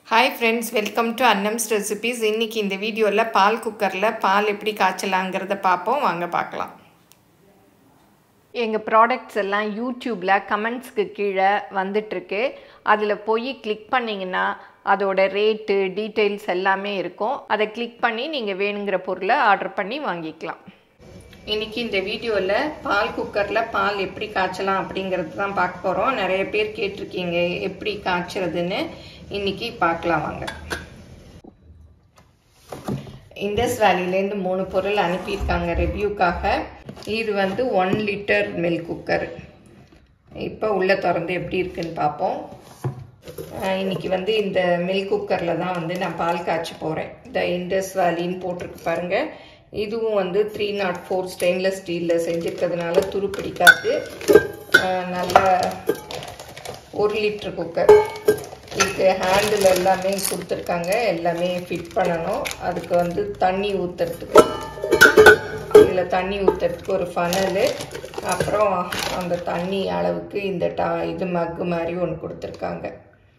hi friends welcome to Annam's recipes இன்றைக்கி இந்த வீடியோவில் பால் குக்கரில் பால் எப்படி காய்ச்சலாங்கிறத பார்ப்போம் வாங்க பார்க்கலாம் எங்கள் ப்ராடக்ட்ஸ் எல்லாம் யூடியூப்பில் கமெண்ட்ஸ்க்கு கீழே வந்துட்டுருக்கு அதில் போய் கிளிக் பண்ணிங்கன்னா அதோட ரேட்டு டீட்டெயில்ஸ் எல்லாமே இருக்கும் அதை கிளிக் பண்ணி நீங்கள் வேணுங்கிற பொருளை ஆர்டர் பண்ணி வாங்கிக்கலாம் இன்றைக்கி இந்த வீடியோவில் பால் குக்கரில் பால் எப்படி காய்ச்சலாம் அப்படிங்கிறது தான் பார்க்க போகிறோம் நிறைய பேர் கேட்டிருக்கீங்க எப்படி காய்ச்சறதுன்னு இன்றைக்கி பார்க்கலாம் வாங்க இண்டஸ் வேலிலேருந்து மூணு பொருள் அனுப்பியிருக்காங்க ரிவ்யூக்காக இது வந்து ஒன் லிட்டர் மில்க் குக்கர் இப்போ உள்ளே திறந்து எப்படி இருக்குன்னு பார்ப்போம் இன்றைக்கி வந்து இந்த மில்க் குக்கரில் தான் வந்து நான் பால் காய்ச்சி போகிறேன் இந்த இண்டஸ் வேலின்னு போட்டிருக்கு பாருங்கள் இதுவும் வந்து த்ரீ நாட் ஃபோர் ஸ்டெயின்லெஸ் ஸ்டீலில் செஞ்சுருக்கிறதுனால துரு பிடிக்காது நல்ல ஒரு லிட்ரு குக்கர் இதுக்கு ஹேண்டில் எல்லாமே கொடுத்துருக்காங்க எல்லாமே ஃபிட் பண்ணணும் அதுக்கு வந்து தண்ணி ஊற்றுறதுக்கு இதில் தண்ணி ஊற்றுறதுக்கு ஒரு ஃபனலு அப்புறம் அந்த தண்ணி அளவுக்கு இந்த டா இது மக்கு மாதிரி ஒன்று கொடுத்துருக்காங்க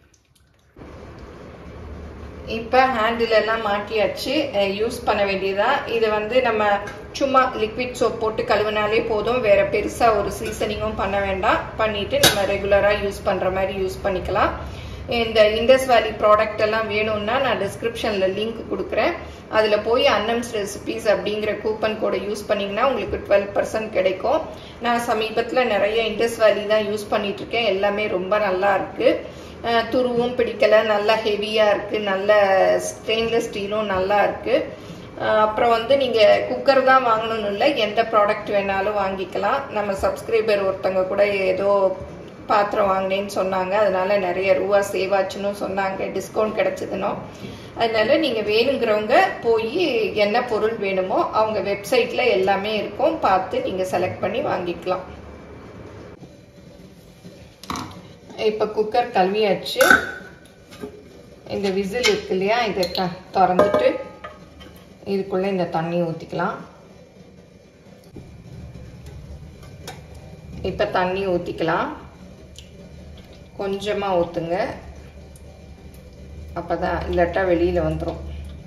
இப்போ ஹேண்டில் எல்லாம் மாட்டியாச்சு யூஸ் பண்ண வேண்டியதா இதை வந்து நம்ம சும்மா லிக்விட் சோப் போட்டு கழுவினாலே போதும் வேற பெருசாக ஒரு சீசனிங்கும் பண்ண வேண்டாம் பண்ணிட்டு நம்ம ரெகுலராக யூஸ் பண்ணுற மாதிரி யூஸ் பண்ணிக்கலாம் இந்த இண்டஸ் வேலி ப்ராடக்ட் எல்லாம் வேணும்னா நான் டிஸ்கிரிப்ஷனில் லிங்க் கொடுக்குறேன் அதில் போய் அன்னம்ஸ் ரெசிபீஸ் அப்படிங்கிற கூப்பன் கோடை யூஸ் பண்ணிங்கன்னா உங்களுக்கு டுவெல் பர்சன்ட் கிடைக்கும் நான் சமீபத்தில் நிறைய இண்டஸ் வேலி தான் யூஸ் பண்ணிட்டு இருக்கேன் எல்லாமே ரொம்ப நல்லா இருக்குது துருவும் பிடிக்கலை நல்லா ஹெவியாக இருக்குது நல்ல ஸ்டெயின்லெஸ் ஸ்டீலும் நல்லா இருக்குது அப்புறம் வந்து நீங்கள் குக்கர் தான் வாங்கணும்னு இல்லை எந்த ப்ராடக்ட் வேணாலும் வாங்கிக்கலாம் நம்ம சப்ஸ்கிரைபர் ஒருத்தவங்க கூட ஏதோ பாத்திரம் வாங்கினேன்னு சொன்னாங்க அதனால நிறைய ரூபா சேவ் ஆச்சுன்னு சொன்னாங்க டிஸ்கவுண்ட் கிடைச்சதுனோ அதனால நீங்கள் வேணுங்கிறவங்க போய் என்ன பொருள் வேணுமோ அவங்க வெப்சைட்டில் எல்லாமே இருக்கும் பார்த்து நீங்கள் செலக்ட் பண்ணி வாங்கிக்கலாம் இப்போ குக்கர் கழுவியாச்சு இந்த விசில் இருக்கு இல்லையா இதை திறந்துட்டு இதுக்குள்ளே இந்த தண்ணி ஊற்றிக்கலாம் இப்போ தண்ணி ஊற்றிக்கலாம் கொஞ்சமாக ஊற்றுங்க அப்போ தான் இல்லாட்டா வெளியில் வந்துடும்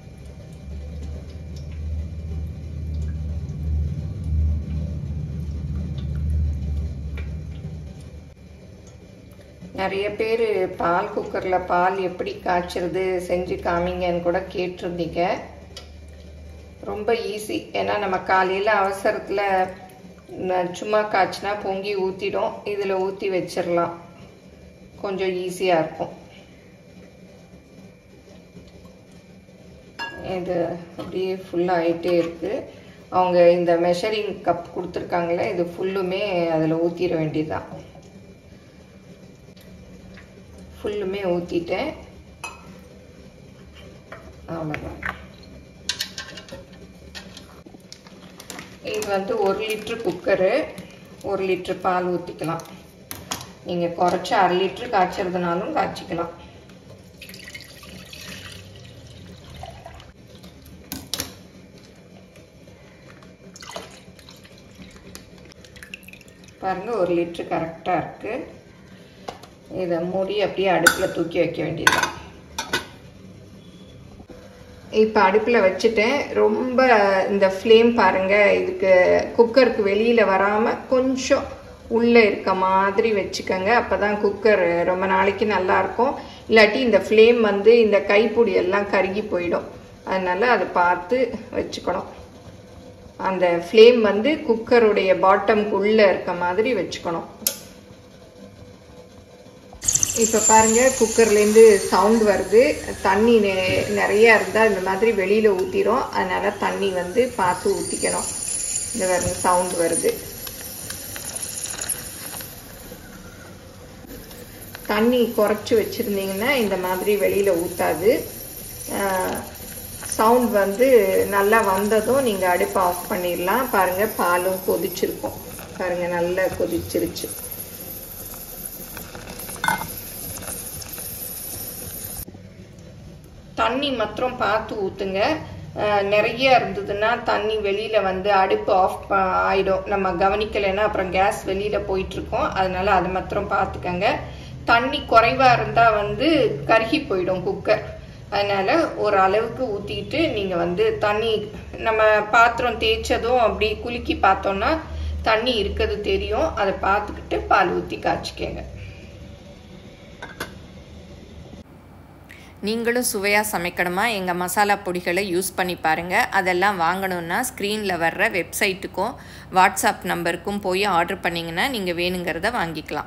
நிறைய பேர் பால் குக்கரில் பால் எப்படி காய்ச்சறது செஞ்சு காமிங்கன்னு கூட கேட்டிருந்தீங்க ரொம்ப ஈஸி ஏன்னா நம்ம காலையில் அவசரத்தில் சும்மா காய்ச்சினா பொங்கி ஊற்றிடும் இதில் ஊற்றி வச்சிடலாம் கொஞ்சம் ஈஸியாக இருக்கும் இது அப்படியே ஃபுல்லாகிட்டே இருக்குது அவங்க இந்த மெஷரிங் கப் கொடுத்துருக்காங்களே இது ஃபுல்லுமே அதில் ஊற்றிட வேண்டியதுதான் ஃபுல்லுமே ஊற்றிட்டேன் அவ்வளோதான் இது வந்து ஒரு லிட்ரு குக்கரு ஒரு லிட்ரு பால் ஊற்றிக்கலாம் நீங்கள் குறைச்சி அரை லிட்ரு காய்ச்சறதுனாலும் காய்ச்சிக்கலாம் பாருங்கள் ஒரு லிட்ரு கரெக்டாக இருக்குது இதை மூடி அப்படியே அடுப்பில் தூக்கி வைக்க வேண்டியதுதான் இப்போ அடுப்பில் வச்சுட்டேன் ரொம்ப இந்த ஃப்ளேம் பாருங்கள் இதுக்கு குக்கருக்கு வெளியில் வராமல் கொஞ்சம் உள்ளே இருக்க மாதிரி வச்சுக்கோங்க அப்போ தான் குக்கர் ரொம்ப நாளைக்கு நல்லாயிருக்கும் இல்லாட்டி இந்த ஃப்ளேம் வந்து இந்த கைப்பிடி எல்லாம் கருகி போயிடும் அதனால் அதை பார்த்து வச்சுக்கணும் அந்த ஃப்ளேம் வந்து குக்கருடைய பாட்டம்க்கு உள்ளே இருக்க மாதிரி வச்சுக்கணும் இப்போ பாருங்கள் குக்கர்லேருந்து சவுண்ட் வருது தண்ணி நிறையா இருந்தால் இந்த மாதிரி வெளியில் ஊற்றிடும் அதனால் தண்ணி வந்து பார்த்து ஊற்றிக்கணும் இந்த பாருங்க சவுண்ட் வருது தண்ணி குறைச்சி வச்சுருந்தீங்கன்னா இந்த மாதிரி வெளியில் ஊற்றாது சவுண்ட் வந்து நல்லா வந்ததும் நீங்கள் அடுப்பை ஆஃப் பண்ணிடலாம் பாருங்கள் பாலும் கொதிச்சிருக்கும் பாருங்கள் நல்லா கொதிச்சிருச்சு தண்ணி மாத்திரம் பார்த்து ஊற்றுங்க நிறைய இருந்ததுன்னா தண்ணி வெளியில் வந்து அடுப்பு ஆஃப் ஆகிடும் நம்ம கவனிக்கலைன்னா அப்புறம் கேஸ் வெளியில் போயிட்டுருக்கோம் அதனால் அது மாத்திரம் பார்த்துக்கங்க தண்ணி குறைவாக இருந்தால் வந்து கருகி போயிடும் குக்கர் அதனால ஒரு அளவுக்கு ஊற்றிட்டு நீங்கள் வந்து தண்ணி நம்ம பாத்திரம் தேய்ச்சதும் அப்படி குலுக்கி பார்த்தோன்னா தண்ணி இருக்கிறது தெரியும் அதை பார்த்துக்கிட்டு பால் ஊற்றி காய்ச்சிக்கங்க நீங்களும் சுவையாக சமைக்கணுமா எங்கள் மசாலா பொடிகளை யூஸ் பண்ணி பாருங்கள் அதெல்லாம் வாங்கணுன்னா ஸ்க்ரீனில் வர்ற வெப்சைட்டுக்கும் வாட்ஸ்அப் நம்பருக்கும் போய் ஆர்டர் பண்ணிங்கன்னா நீங்கள் வேணுங்கிறத வாங்கிக்கலாம்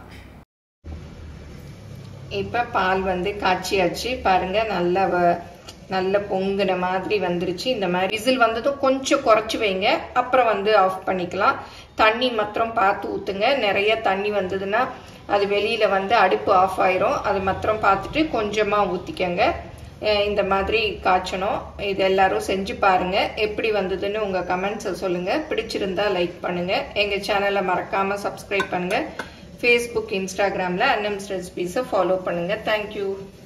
இப்போ பால் வந்து காய்ச்சியாச்சு பாருங்க நல்ல வ- நல்ல பொங்குன மாதிரி வந்துருச்சு இந்த மாதிரி விசில் வந்ததும் கொஞ்சம் குறைச்சி வைங்க அப்புறம் வந்து ஆஃப் பண்ணிக்கலாம் தண்ணி மாத்திரம் பார்த்து ஊற்றுங்க நிறைய தண்ணி வந்ததுன்னா அது வெளியில் வந்து அடுப்பு ஆஃப் ஆயிரும் அது மாத்திரம் பார்த்துட்டு கொஞ்சமாக ஊற்றிக்கங்க இந்த மாதிரி காய்ச்சணும் இது எல்லாரும் செஞ்சு பாருங்க எப்படி வந்ததுன்னு உங்கள் கமெண்ட்ஸை சொல்லுங்கள் பிடிச்சிருந்தா லைக் பண்ணுங்கள் எங்கள் சேனலை மறக்காமல் சப்ஸ்கிரைப் பண்ணுங்கள் ஃபேஸ்புக் இன்ஸ்டாகிராமில் அன்னம்ஸ் ரெசிபீஸை ஃபாலோ பண்ணுங்கள் தேங்க்யூ